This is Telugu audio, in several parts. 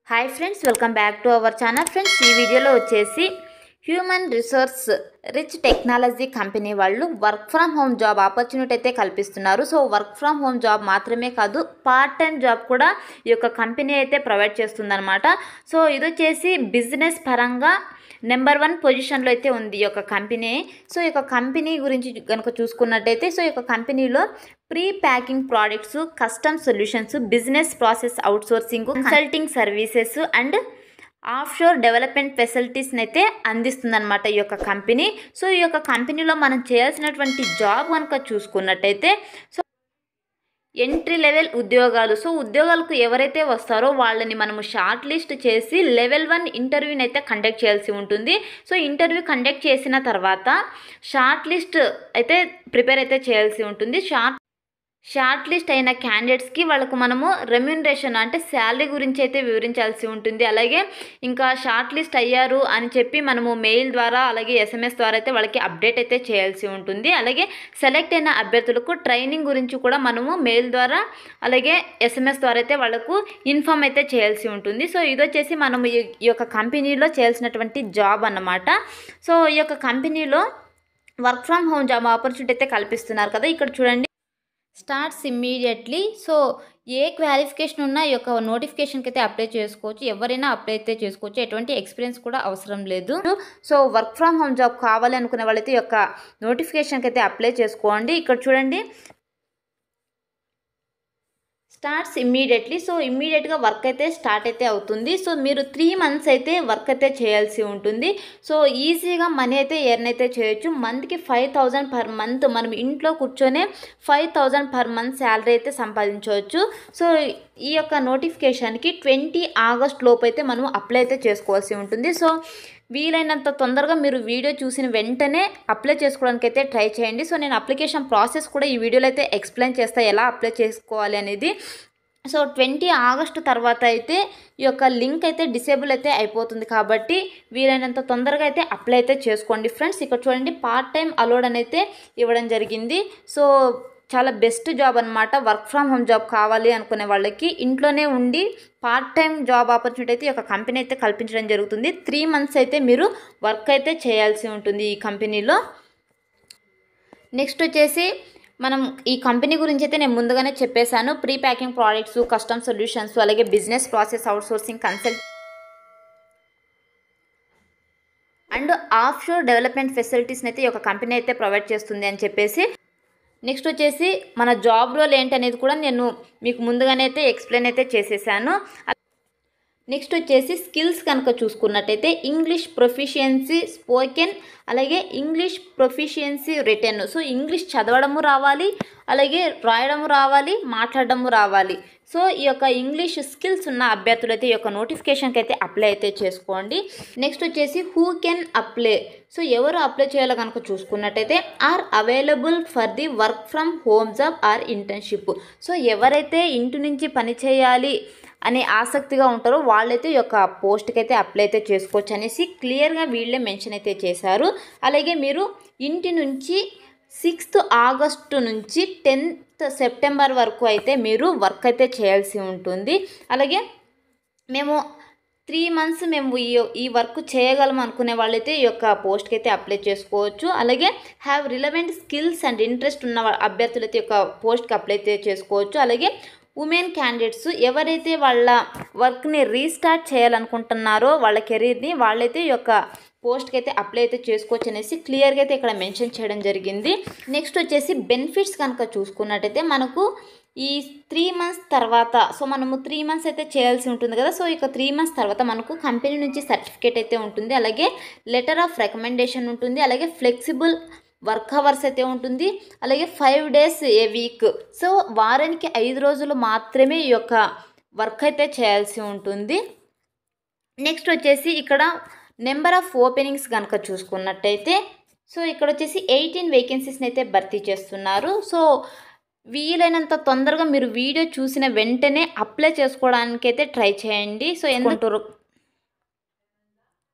hi friends welcome back to our channel friends ఈ వీడియోలో వచ్చేసి human resource rich technology company వాళ్ళు work from home job opportunity అయితే కల్పిస్తున్నారు so work from home job మాత్రమే కాదు పార్ట్ టైం జాబ్ కూడా ఈ యొక్క కంపెనీ అయితే ప్రొవైడ్ చేస్తుందన్నమాట సో ఇది వచ్చేసి బిజినెస్ పరంగా నెంబర్ వన్ పొజిషన్లో అయితే ఉంది ఈ యొక్క కంపెనీ సో ఈ యొక్క కంపెనీ గురించి కనుక చూసుకున్నట్టయితే సో ఈ యొక్క కంపెనీలో pre packing products custom solutions business process outsourcing consulting services and offshore development ఫెసిలిటీస్ని అయితే అందిస్తుందన్నమాట ఈ యొక్క కంపెనీ సో ఈ యొక్క కంపెనీలో మనం చేయాల్సినటువంటి జాబ్ కనుక చూసుకున్నట్టయితే సో ఎంట్రీ లెవెల్ ఉద్యోగాలు సో ఉద్యోగాలకు ఎవరైతే వస్తారో వాళ్ళని మనము షార్ట్ లిస్ట్ చేసి లెవెల్ వన్ ఇంటర్వ్యూని అయితే కండక్ట్ చేయాల్సి ఉంటుంది సో ఇంటర్వ్యూ కండక్ట్ చేసిన తర్వాత షార్ట్ లిస్ట్ అయితే ప్రిపేర్ అయితే చేయాల్సి ఉంటుంది షార్ట్ షార్ట్ లిస్ట్ అయిన క్యాండిడేట్స్కి వాళ్ళకు మనము రెమ్యూనరేషన్ అంటే శాలరీ గురించి అయితే వివరించాల్సి ఉంటుంది అలాగే ఇంకా షార్ట్ లిస్ట్ అయ్యారు అని చెప్పి మనము మెయిల్ ద్వారా అలాగే ఎస్ఎంఎస్ ద్వారా అయితే వాళ్ళకి అప్డేట్ అయితే చేయాల్సి ఉంటుంది అలాగే సెలెక్ట్ అయిన అభ్యర్థులకు ట్రైనింగ్ గురించి కూడా మనము మెయిల్ ద్వారా అలాగే ఎస్ఎంఎస్ ద్వారా అయితే వాళ్ళకు ఇన్ఫామ్ అయితే చేయాల్సి ఉంటుంది సో ఇది వచ్చేసి మనము ఈ ఈ యొక్క కంపెనీలో చేయాల్సినటువంటి జాబ్ అన్నమాట సో ఈ యొక్క కంపెనీలో work from home job opportunity అయితే కల్పిస్తున్నారు కదా ఇక్కడ చూడండి స్టార్ట్స్ ఇమ్మీడియట్లీ సో ఏ క్వాలిఫికేషన్ ఉన్నా ఈ యొక్క నోటిఫికేషన్కి అయితే అప్లై చేసుకోవచ్చు ఎవరైనా అప్లై అయితే చేసుకోవచ్చు ఎటువంటి ఎక్స్పీరియన్స్ కూడా అవసరం లేదు so work from home job కావాలి అనుకునే వాళ్ళైతే ఈ యొక్క నోటిఫికేషన్కి అయితే అప్లై చేసుకోండి ఇక్కడ చూడండి స్టార్ట్స్ ఇమ్మీడియట్లీ సో ఇమ్మీడియట్గా వర్క్ అయితే స్టార్ట్ అయితే అవుతుంది సో మీరు త్రీ మంత్స్ అయితే వర్క్ అయితే చేయాల్సి ఉంటుంది సో ఈజీగా మనీ అయితే ఎర్న్ అయితే చేయొచ్చు మంత్కి ఫైవ్ థౌజండ్ పర్ మంత్ మనం ఇంట్లో కూర్చొనే five thousand per month salary అయితే సంపాదించవచ్చు సో ఈ యొక్క నోటిఫికేషన్కి ట్వంటీ ఆగస్ట్ లోపు అయితే మనం అప్లై అయితే చేసుకోవాల్సి ఉంటుంది సో వీలైనంత తొందరగా మీరు వీడియో చూసిన వెంటనే అప్లై చేసుకోవడానికి అయితే ట్రై చేయండి సో నేను అప్లికేషన్ ప్రాసెస్ కూడా ఈ వీడియోలో అయితే ఎక్స్ప్లెయిన్ చేస్తా ఎలా అప్లై చేసుకోవాలి అనేది సో ట్వంటీ ఆగస్టు తర్వాత అయితే ఈ యొక్క లింక్ అయితే డిసేబుల్ అయితే అయిపోతుంది కాబట్టి వీలైనంత తొందరగా అయితే అప్లై అయితే చేసుకోండి ఫ్రెండ్స్ ఇక్కడ చూడండి పార్ట్ టైం అలోడ్ అని అయితే ఇవ్వడం జరిగింది సో చాలా బెస్ట్ జాబ్ అనమాట వర్క్ ఫ్రమ్ హోమ్ జాబ్ కావాలి అనుకునే వాళ్ళకి ఇంట్లోనే ఉండి పార్ట్ టైం జాబ్ ఆపర్చునిటీ అయితే ఈ యొక్క కంపెనీ అయితే కల్పించడం జరుగుతుంది త్రీ మంత్స్ అయితే మీరు వర్క్ అయితే చేయాల్సి ఉంటుంది ఈ కంపెనీలో నెక్స్ట్ వచ్చేసి మనం ఈ కంపెనీ గురించి అయితే నేను ముందుగానే చెప్పేశాను pre packing products custom solutions అలాగే business process outsourcing consult and offshore development ఫెసిలిటీస్ని అయితే ఈ యొక్క కంపెనీ అయితే ప్రొవైడ్ చేస్తుంది అని చెప్పేసి నెక్స్ట్ వచ్చేసి మన జాబ్ రోల్ ఏంటనేది కూడా నేను మీకు ముందుగానే అయితే ఎక్స్ప్లెయిన్ అయితే చేసేసాను నెక్స్ట్ వచ్చేసి స్కిల్స్ కనుక చూసుకున్నట్టయితే ఇంగ్లీష్ ప్రొఫిషియన్సీ స్పోకెన్ అలాగే English proficiency written so English చదవడము రావాలి అలాగే రాయడము రావాలి మాట్లాడడము రావాలి సో ఈ యొక్క ఇంగ్లీష్ స్కిల్స్ ఉన్న అభ్యర్థులు అయితే ఈ యొక్క నోటిఫికేషన్కి అయితే అప్లై అయితే చేసుకోండి నెక్స్ట్ వచ్చేసి హూ కెన్ అప్లై సో ఎవరు అప్లై చేయాలో కనుక చూసుకున్నట్టయితే are available for the work from home job or internship so ఎవరైతే ఇంటి నుంచి పని చేయాలి అనే ఆసక్తిగా ఉంటారో వాళ్ళైతే ఈ యొక్క పోస్ట్కి అయితే అప్లై అయితే చేసుకోవచ్చు అనేసి క్లియర్గా వీళ్ళే మెన్షన్ అయితే చేశారు అలాగే మీరు ఇంటి నుంచి సిక్స్త్ ఆగస్టు నుంచి టెన్త్ సెప్టెంబర్ వరకు అయితే మీరు వర్క్ అయితే చేయాల్సి ఉంటుంది అలాగే మేము త్రీ మంత్స్ మేము ఈ ఈ వర్క్ చేయగలం అనుకునే వాళ్ళైతే ఈ యొక్క పోస్ట్కి అయితే అప్లై చేసుకోవచ్చు అలాగే have relevant skills and interest ఉన్న వా- అభ్యర్థులైతే ఈ యొక్క పోస్ట్కి అప్లై అయితే చేసుకోవచ్చు అలాగే ఉమెన్ క్యాండిడేట్స్ ఎవరైతే వాళ్ళ వర్క్ని రీస్టార్ట్ చేయాలనుకుంటున్నారో వాళ్ళ కెరీర్ని వాళ్ళైతే ఈ యొక్క పోస్ట్కి అయితే అప్లై అయితే చేసుకోవచ్చు అనేసి క్లియర్గా అయితే ఇక్కడ మెన్షన్ చేయడం జరిగింది నెక్స్ట్ వచ్చేసి బెనిఫిట్స్ కనుక చూసుకున్నట్టయితే మనకు ఈ త్రీ మంత్స్ తర్వాత సో మనము త్రీ మంత్స్ అయితే చేయాల్సి ఉంటుంది కదా సో ఇక త్రీ మంత్స్ తర్వాత మనకు కంపెనీ నుంచి సర్టిఫికేట్ అయితే ఉంటుంది అలాగే లెటర్ ఆఫ్ రికమెండేషన్ ఉంటుంది అలాగే ఫ్లెక్సిబుల్ వర్క్ అవర్స్ అయితే ఉంటుంది అలాగే five days a week so వారానికి ఐదు రోజులు మాత్రమే ఈ యొక్క వర్క్ అయితే చేయాల్సి ఉంటుంది నెక్స్ట్ వచ్చేసి ఇక్కడ నెంబర్ ఆఫ్ ఓపెనింగ్స్ కనుక చూసుకున్నట్టయితే సో ఇక్కడ వచ్చేసి ఎయిటీన్ వేకెన్సీస్ని అయితే భర్తీ చేస్తున్నారు సో వీలైనంత తొందరగా మీరు వీడియో చూసిన వెంటనే అప్లై చేసుకోవడానికి అయితే ట్రై చేయండి సో ఎందుకంటారు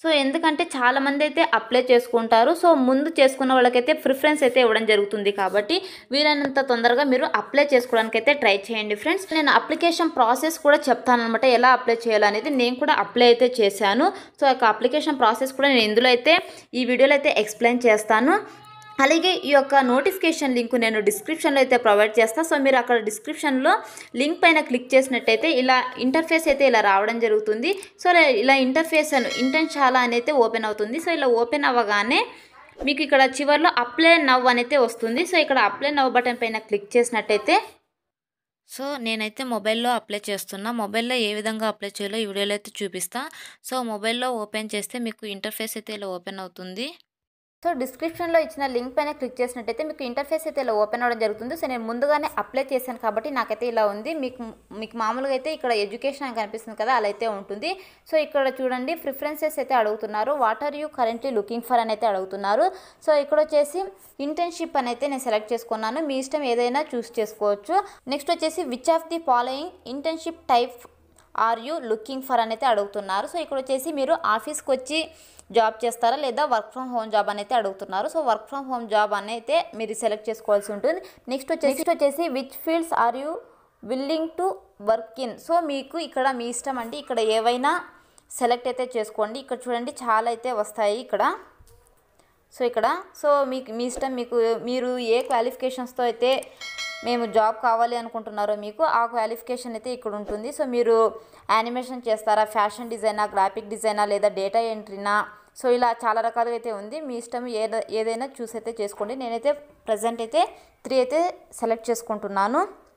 సో ఎందుకంటే చాలామంది అయితే అప్లై చేసుకుంటారు సో ముందు చేసుకున్న వాళ్ళకైతే ప్రిఫరెన్స్ అయితే ఇవ్వడం జరుగుతుంది కాబట్టి వీలైనంత తొందరగా మీరు అప్లై చేసుకోవడానికి అయితే ట్రై చేయండి ఫ్రెండ్స్ నేను అప్లికేషన్ ప్రాసెస్ కూడా చెప్తాను అనమాట ఎలా అప్లై చేయాలనేది నేను కూడా అప్లై అయితే చేశాను సో యొక్క అప్లికేషన్ ప్రాసెస్ కూడా నేను ఇందులో అయితే ఈ వీడియోలో అయితే ఎక్స్ప్లెయిన్ చేస్తాను అలాగే ఈ యొక్క నోటిఫికేషన్ లింక్ నేను డిస్క్రిప్షన్లో అయితే ప్రొవైడ్ చేస్తాను సో మీరు అక్కడ డిస్క్రిప్షన్లో లింక్ పైన క్లిక్ చేసినట్టయితే ఇలా ఇంటర్ఫేస్ అయితే ఇలా రావడం జరుగుతుంది సో ఇలా ఇంటర్ఫేస్ ఇంటెన్ చాలా అని అయితే ఓపెన్ అవుతుంది సో ఇలా ఓపెన్ అవ్వగానే మీకు ఇక్కడ చివరిలో అప్లై నవ్ అనైతే వస్తుంది సో ఇక్కడ అప్లై నవ్ బటన్ పైన క్లిక్ చేసినట్టయితే సో నేనైతే మొబైల్లో అప్లై చేస్తున్నా మొబైల్లో ఏ విధంగా అప్లై చేయాలో ఈ వీడియోలో అయితే చూపిస్తా సో మొబైల్లో ఓపెన్ చేస్తే మీకు ఇంటర్ఫేస్ అయితే ఇలా ఓపెన్ అవుతుంది సో డిస్క్రిప్షన్లో ఇచ్చిన లింక్ పైన క్లిక్ చేసినట్టయితే మీకు ఇంటర్ఫేస్ అయితే ఇలా ఓపెన్ అవ్వడం జరుగుతుంది సో నేను ముందుగానే అప్లై చేశాను కాబట్టి నాకైతే ఇలా ఉంది మీకు మీకు మామూలుగా అయితే ఇక్కడ ఎడ్యుకేషన్ అని కనిపిస్తుంది కదా అలా అయితే ఉంటుంది సో ఇక్కడ చూడండి ప్రిఫరెన్సెస్ అయితే అడుగుతున్నారు what are you currently looking for అని అయితే అడుగుతున్నారు సో ఇక్కడ వచ్చేసి ఇంటర్న్షిప్ అని అయితే నేను సెలెక్ట్ చేసుకున్నాను మీ ఇష్టం ఏదైనా చూస్ చేసుకోవచ్చు నెక్స్ట్ వచ్చేసి which of the following internship type are you looking for అని అయితే అడుగుతున్నారు సో ఇక్కడ వచ్చేసి మీరు ఆఫీస్కి వచ్చి జాబ్ చేస్తారా లేదా వర్క్ ఫ్రమ్ హోమ్ జాబ్ అని అయితే అడుగుతున్నారు so work from home job అని అయితే మీరు సెలెక్ట్ చేసుకోవాల్సి ఉంటుంది నెక్స్ట్ వచ్చేసి నెక్స్ట్ వచ్చేసి which fields are you willing to work in so మీకు ఇక్కడ మీ ఇష్టం అండి ఇక్కడ ఏవైనా సెలెక్ట్ అయితే చేసుకోండి ఇక్కడ చూడండి చాలా అయితే వస్తాయి ఇక్కడ సో ఇక్కడ సో మీకు మీ ఇష్టం మీకు మీరు ఏ క్వాలిఫికేషన్స్తో అయితే మేము జాబ్ కావాలి అనుకుంటున్నారో మీకు ఆ క్వాలిఫికేషన్ అయితే ఇక్కడ ఉంటుంది సో మీరు యానిమేషన్ చేస్తారా ఫ్యాషన్ డిజైనా గ్రాఫిక్ డిజైనా లేదా డేటా ఎంట్రీనా సో ఇలా చాలా రకాలుగా అయితే ఉంది మీ ఇష్టం ఏద ఏదైనా చూస్ అయితే చేసుకోండి నేనైతే ప్రజెంట్ అయితే త్రీ అయితే సెలెక్ట్ చేసుకుంటున్నాను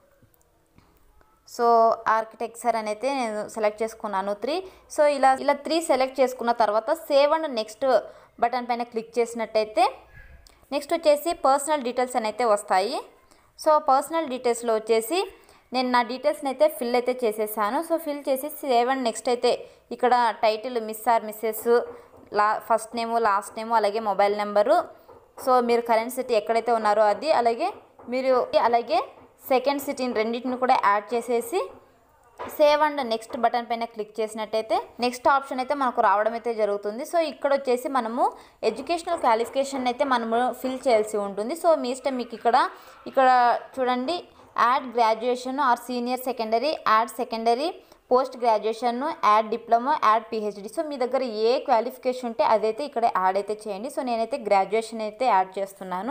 సో ఆర్కిటెక్చర్ అని అయితే నేను సెలెక్ట్ చేసుకున్నాను త్రీ సో ఇలా ఇలా త్రీ సెలెక్ట్ చేసుకున్న తర్వాత సేవ్ అండ్ నెక్స్ట్ బటన్ పైన క్లిక్ చేసినట్టయితే నెక్స్ట్ వచ్చేసి పర్సనల్ డీటెయిల్స్ అని అయితే వస్తాయి సో పర్సనల్ డీటెయిల్స్లో వచ్చేసి నేను నా డీటెయిల్స్ని అయితే ఫిల్ అయితే చేసేసాను సో ఫిల్ చేసి సేవ్ అండ్ నెక్స్ట్ అయితే ఇక్కడ టైటిల్ మిస్ ఆర్ మిస్సెస్ లా ఫస్ట్ నేము లాస్ట్ నేము అలాగే మొబైల్ నెంబరు సో మీరు కరెంట్ సిటీ ఎక్కడైతే ఉన్నారో అది అలాగే మీరు అలాగే సెకండ్ సిటీని రెండింటిని కూడా యాడ్ చేసేసి సేవ్ అండ్ నెక్స్ట్ బటన్ పైన క్లిక్ చేసినట్టయితే నెక్స్ట్ ఆప్షన్ అయితే మనకు రావడం అయితే జరుగుతుంది సో ఇక్కడ వచ్చేసి మనము ఎడ్యుకేషనల్ క్వాలిఫికేషన్ అయితే మనము ఫిల్ చేయాల్సి ఉంటుంది సో మీ ఇష్టం మీకు ఇక్కడ ఇక్కడ చూడండి add graduation or senior secondary add secondary post graduation add diploma add PhD so మీ దగ్గర ఏ క్వాలిఫికేషన్ ఉంటే అదైతే ఇక్కడ యాడ్ అయితే చేయండి సో నేనైతే గ్రాడ్యుయేషన్ అయితే యాడ్ చేస్తున్నాను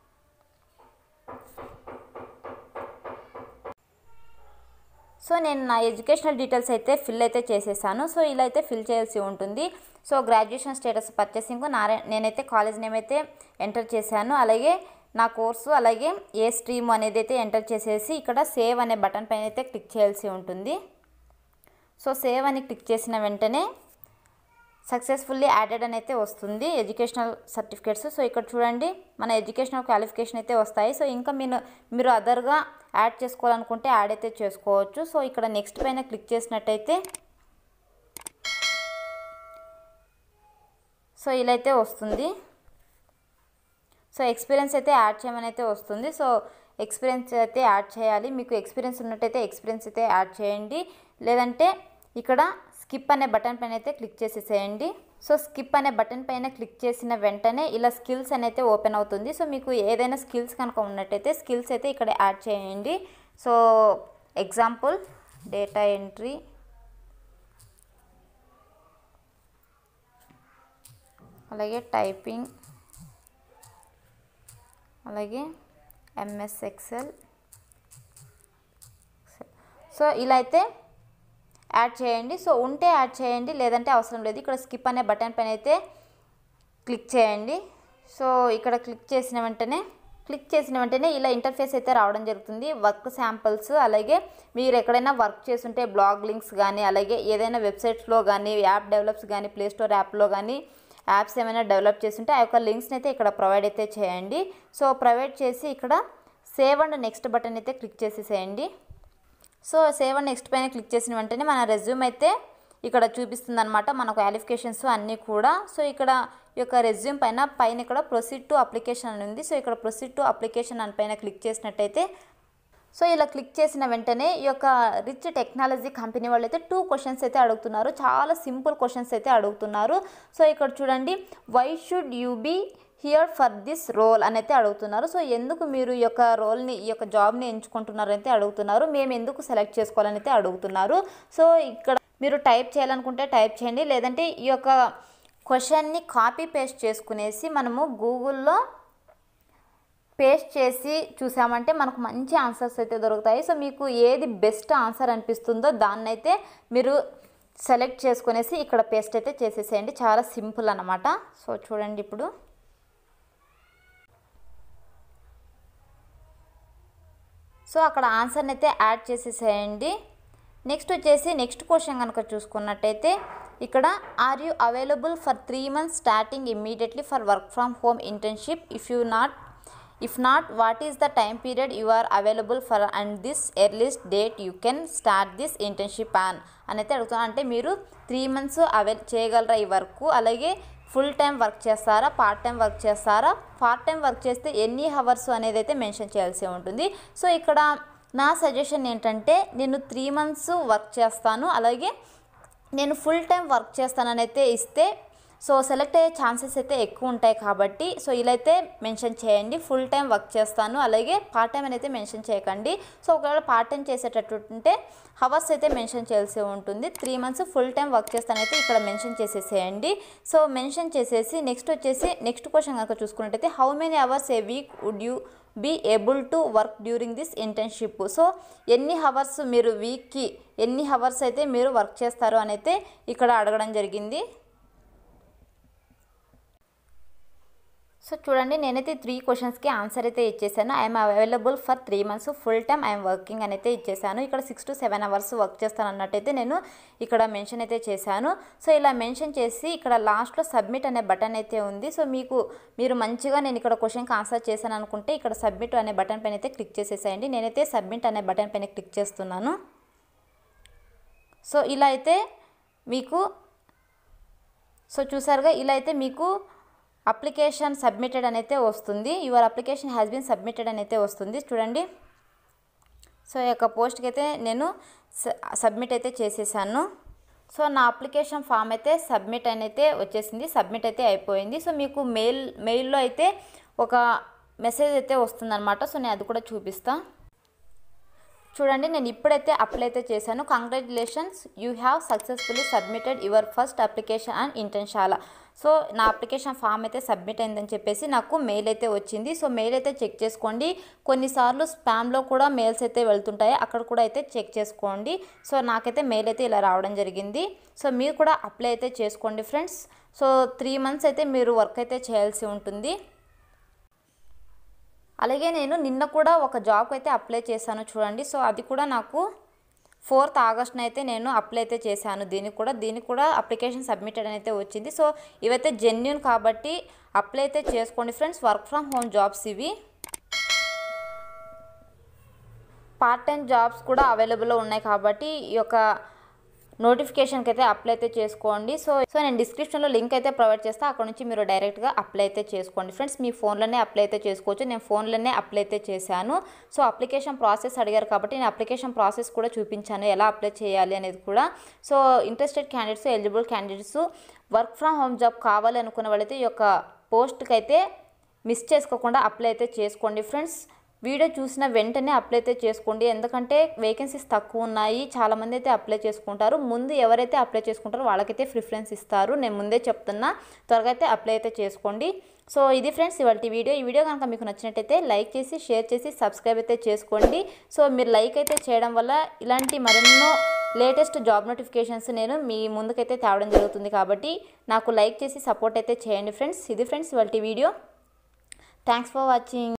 సో నేను నా ఎడ్యుకేషనల్ డీటెయిల్స్ అయితే ఫిల్ అయితే చేసేసాను సో ఇలా అయితే ఫిల్ చేయాల్సి ఉంటుంది సో గ్రాడ్యుయేషన్ స్టేటస్ పర్చేసింగ్ నా నేనైతే కాలేజ్ నేమ్ అయితే ఎంటర్ చేశాను అలాగే నా కోర్సు అలాగే ఏ స్ట్రీమ్ అనేది అయితే ఎంటర్ చేసేసి ఇక్కడ సేవ్ అనే బటన్ పైన అయితే క్లిక్ చేయాల్సి ఉంటుంది సో సేవ్ అని క్లిక్ చేసిన వెంటనే సక్సెస్ఫుల్లీ యాడెడ్ అని అయితే వస్తుంది ఎడ్యుకేషనల్ సర్టిఫికేట్స్ సో ఇక్కడ చూడండి మన ఎడ్యుకేషనల్ క్వాలిఫికేషన్ అయితే వస్తాయి సో ఇంకా మీరు మీరు అదర్గా యాడ్ చేసుకోవాలనుకుంటే యాడ్ అయితే చేసుకోవచ్చు సో ఇక్కడ నెక్స్ట్ పైన క్లిక్ చేసినట్టయితే సో ఇలా అయితే వస్తుంది సో ఎక్స్పీరియన్స్ అయితే యాడ్ చేయమని అయితే వస్తుంది సో ఎక్స్పీరియన్స్ అయితే యాడ్ చేయాలి మీకు ఎక్స్పీరియన్స్ ఉన్నట్టయితే ఎక్స్పీరియన్స్ అయితే యాడ్ చేయండి లేదంటే ఇక్కడ స్కిప్ అనే బటన్ పైన అయితే క్లిక్ చేసేసేయండి సో స్కిప్ అనే బటన్ పైన క్లిక్ చేసిన వెంటనే ఇలా స్కిల్స్ అని అయితే ఓపెన్ అవుతుంది సో మీకు ఏదైనా స్కిల్స్ కనుక ఉన్నట్టయితే స్కిల్స్ అయితే ఇక్కడ యాడ్ చేయండి సో ఎగ్జాంపుల్ డేటా ఎంట్రీ అలాగే టైపింగ్ అలాగే ఎంఎస్ ఎక్సెల్ సో ఇలా అయితే యాడ్ చేయండి సో ఉంటే యాడ్ చేయండి లేదంటే అవసరం లేదు ఇక్కడ స్కిప్ అనే బటన్ పైన అయితే క్లిక్ చేయండి సో ఇక్కడ క్లిక్ చేసిన వెంటనే క్లిక్ చేసిన వెంటనే ఇలా ఇంటర్ఫేస్ అయితే రావడం జరుగుతుంది వర్క్ శాంపిల్స్ అలాగే మీరు ఎక్కడైనా వర్క్ చేస్తుంటే బ్లాగ్ లింక్స్ కానీ అలాగే ఏదైనా వెబ్సైట్స్లో కానీ యాప్ డెవలప్స్ కానీ ప్లే స్టోర్ యాప్లో కానీ యాప్స్ ఏమైనా డెవలప్ చేస్తుంటే ఆ యొక్క లింక్స్ని అయితే ఇక్కడ ప్రొవైడ్ అయితే చేయండి సో ప్రొవైడ్ చేసి ఇక్కడ సేవ్ అండ్ నెక్స్ట్ బటన్ అయితే క్లిక్ చేసేసేయండి సో సేవ్ అండ్ నెక్స్ట్ పైన క్లిక్ చేసిన వెంటనే మన రెజ్యూమ్ అయితే ఇక్కడ చూపిస్తుంది అనమాట మన క్వాలిఫికేషన్స్ అన్నీ కూడా సో ఇక్కడ ఈ యొక్క రెజ్యూమ్ పైన పైన ఇక్కడ ప్రొసీడ్ టు అప్లికేషన్ అని ఉంది సో ఇక్కడ ప్రొసీడ్ టు అప్లికేషన్ అని పైన క్లిక్ చేసినట్టయితే సో ఇలా క్లిక్ చేసిన వెంటనే ఈ యొక్క రిచ్ టెక్నాలజీ కంపెనీ వాళ్ళు అయితే టూ క్వశ్చన్స్ అయితే అడుగుతున్నారు చాలా సింపుల్ క్వశ్చన్స్ అయితే అడుగుతున్నారు సో ఇక్కడ చూడండి why should you be here for this role అని అయితే అడుగుతున్నారు సో ఎందుకు మీరు ఈ యొక్క రోల్ని ఈ యొక్క జాబ్ని ఎంచుకుంటున్నారు అయితే అడుగుతున్నారు మేము ఎందుకు సెలెక్ట్ చేసుకోవాలని అయితే అడుగుతున్నారు సో ఇక్కడ మీరు టైప్ చేయాలనుకుంటే టైప్ చేయండి లేదంటే ఈ యొక్క క్వశ్చన్ని కాపీ పేస్ట్ చేసుకునేసి మనము గూగుల్లో పేస్ట్ చేసి చూసామంటే మనకు మంచి ఆన్సర్స్ అయితే దొరుకుతాయి సో మీకు ఏది బెస్ట్ ఆన్సర్ అనిపిస్తుందో దాన్ని అయితే మీరు సెలెక్ట్ చేసుకునేసి ఇక్కడ పేస్ట్ అయితే చేసేసేయండి చాలా సింపుల్ అన్నమాట సో చూడండి ఇప్పుడు సో అక్కడ ఆన్సర్ని అయితే యాడ్ చేసేసేయండి నెక్స్ట్ వచ్చేసి నెక్స్ట్ క్వశ్చన్ కనుక చూసుకున్నట్టయితే ఇక్కడ are you available for three months starting immediately for work from home internship if you not if not what is the time period you are available for and this earliest date you can start this internship on అని అయితే అడుగుతున్నాను అంటే మీరు త్రీ మంత్స్ అవైల్ చేయగలరా ఈ వర్క్ అలాగే ఫుల్ టైం వర్క్ చేస్తారా పార్ట్ టైం వర్క్ చేస్తారా పార్ట్ టైం వర్క్ చేస్తే ఎన్ని హవర్స్ అనేది అయితే మెన్షన్ చేయాల్సి ఉంటుంది సో ఇక్కడ నా సజెషన్ ఏంటంటే నేను త్రీ మంత్స్ వర్క్ చేస్తాను అలాగే నేను ఫుల్ టైం వర్క్ చేస్తానని అయితే ఇస్తే సో సెలెక్ట్ అయ్యే ఛాన్సెస్ అయితే ఎక్కువ ఉంటాయి కాబట్టి సో ఇలా అయితే మెన్షన్ చేయండి ఫుల్ టైం వర్క్ చేస్తాను అలాగే పార్ట్ టైం అని అయితే మెన్షన్ చేయకండి సో ఒకవేళ పార్ట్ టైం చేసేటట్టు ఉంటే హవర్స్ అయితే మెన్షన్ చేయాల్సి ఉంటుంది three months full time work చేస్తానైతే ఇక్కడ మెన్షన్ చేసేసేయండి సో మెన్షన్ చేసేసి నెక్స్ట్ వచ్చేసి నెక్స్ట్ క్వశ్చన్ కనుక చూసుకున్నట్టయితే how many hours a week would you be able to work during this internship so ఎన్ని హవర్స్ మీరు వీక్కి ఎన్ని హవర్స్ అయితే మీరు వర్క్ చేస్తారు అని అయితే ఇక్కడ అడగడం జరిగింది సో చూడండి నేనైతే త్రీ క్వశ్చన్స్కి ఆన్సర్ అయితే ఇచ్చేసాను I'm available for three months full time I'm working అని అయితే ఇచ్చేసాను ఇక్కడ six to seven hours work చేస్తాను అన్నట్టయితే నేను ఇక్కడ మెన్షన్ అయితే చేశాను సో ఇలా మెన్షన్ చేసి ఇక్కడ లాస్ట్లో సబ్మిట్ అనే బటన్ అయితే ఉంది సో మీకు మీరు మంచిగా నేను ఇక్కడ క్వశ్చన్కి ఆన్సర్ చేశాను అనుకుంటే ఇక్కడ సబ్మిట్ అనే బటన్ పైన అయితే క్లిక్ చేసేసేయండి నేనైతే సబ్మిట్ అనే బటన్ పైన క్లిక్ చేస్తున్నాను సో ఇలా అయితే మీకు సో చూసారుగా ఇలా అయితే మీకు అప్లికేషన్ సబ్మిటెడ్ అని అయితే వస్తుంది your application has been submitted అని అయితే వస్తుంది చూడండి సో ఈ యొక్క పోస్ట్కి అయితే నేను సబ్మిట్ అయితే చేసేసాను సో నా అప్లికేషన్ ఫామ్ అయితే సబ్మిట్ అని అయితే వచ్చేసింది సబ్మిట్ అయితే అయిపోయింది సో మీకు మెయిల్ మెయిల్లో అయితే ఒక మెసేజ్ అయితే వస్తుందన్నమాట సో నేను అది కూడా చూపిస్తాను చూడండి నేను ఇప్పుడైతే అప్లై అయితే చేశాను congratulations you have successfully submitted your first application and Internshala so నా అప్లికేషన్ ఫామ్ అయితే సబ్మిట్ అయిందని చెప్పేసి నాకు మెయిల్ అయితే వచ్చింది సో మెయిల్ అయితే చెక్ చేసుకోండి కొన్నిసార్లు స్పామ్లో కూడా మెయిల్స్ అయితే వెళ్తుంటాయి అక్కడ కూడా అయితే చెక్ చేసుకోండి సో నాకైతే మెయిల్ అయితే ఇలా రావడం జరిగింది సో మీరు కూడా అప్లై అయితే చేసుకోండి ఫ్రెండ్స్ సో త్రీ మంత్స్ అయితే మీరు వర్క్ అయితే చేయాల్సి ఉంటుంది అలాగే నేను నిన్న కూడా ఒక జాబ్కి అయితే అప్లై చేశాను చూడండి సో అది కూడా నాకు ఫోర్త్ ఆగస్ట్న అయితే నేను అప్లై అయితే చేశాను దీనికి కూడా దీనికి కూడా అప్లికేషన్ సబ్మిటెడ్ అని అయితే వచ్చింది సో ఇవైతే జెన్యున్ కాబట్టి అప్లై అయితే చేసుకోండి friends work from home jobs ఇవి పార్ట్ టైం జాబ్స్ కూడా అవైలబుల్లో ఉన్నాయి కాబట్టి ఈ యొక్క నోటిఫికేషన్కి అయితే అప్లై అయితే చేసుకోండి సో సో నేను డిస్క్రిప్షన్లో లింక్ అయితే ప్రొవైడ్ చేస్తాను అక్కడ నుంచి మీరు డైరెక్ట్గా అప్లై అయితే చేసుకోండి ఫ్రెండ్స్ మీ ఫోన్లోనే అప్లై అయితే చేసుకోవచ్చు నేను ఫోన్లోనే అప్లై అయితే చేశాను సో అప్లికేషన్ ప్రాసెస్ అడిగారు కాబట్టి నేను అప్లికేషన్ ప్రాసెస్ కూడా చూపించాను ఎలా అప్లై చేయాలి అనేది కూడా so interested candidates eligible candidates work from home job కావాలి అనుకున్న వాళ్ళైతే ఈ యొక్క పోస్ట్కి అయితే మిస్ చేసుకోకుండా అప్లై అయితే చేసుకోండి ఫ్రెండ్స్ వీడియో చూసిన వెంటనే అప్లై అయితే చేసుకోండి ఎందుకంటే వేకెన్సీస్ తక్కువ ఉన్నాయి చాలామంది అయితే అప్లై చేసుకుంటారు ముందు ఎవరైతే అప్లై చేసుకుంటారో వాళ్ళకైతే ప్రిఫరెన్స్ ఇస్తారు నేను ముందే చెప్తున్నా త్వరగా అయితే అప్లై అయితే చేసుకోండి సో ఇది ఫ్రెండ్స్ ఇవాళ వీడియో ఈ వీడియో కనుక మీకు నచ్చినట్టయితే లైక్ చేసి షేర్ చేసి సబ్స్క్రైబ్ అయితే చేసుకోండి సో మీరు లైక్ అయితే చేయడం వల్ల ఇలాంటి మరెన్నో లేటెస్ట్ జాబ్ నోటిఫికేషన్స్ నేను మీ ముందుకైతే తేవడం జరుగుతుంది కాబట్టి నాకు లైక్ చేసి సపోర్ట్ అయితే చేయండి ఫ్రెండ్స్ ఇది ఫ్రెండ్స్ ఇవాళ వీడియో థ్యాంక్స్ ఫర్ వాచింగ్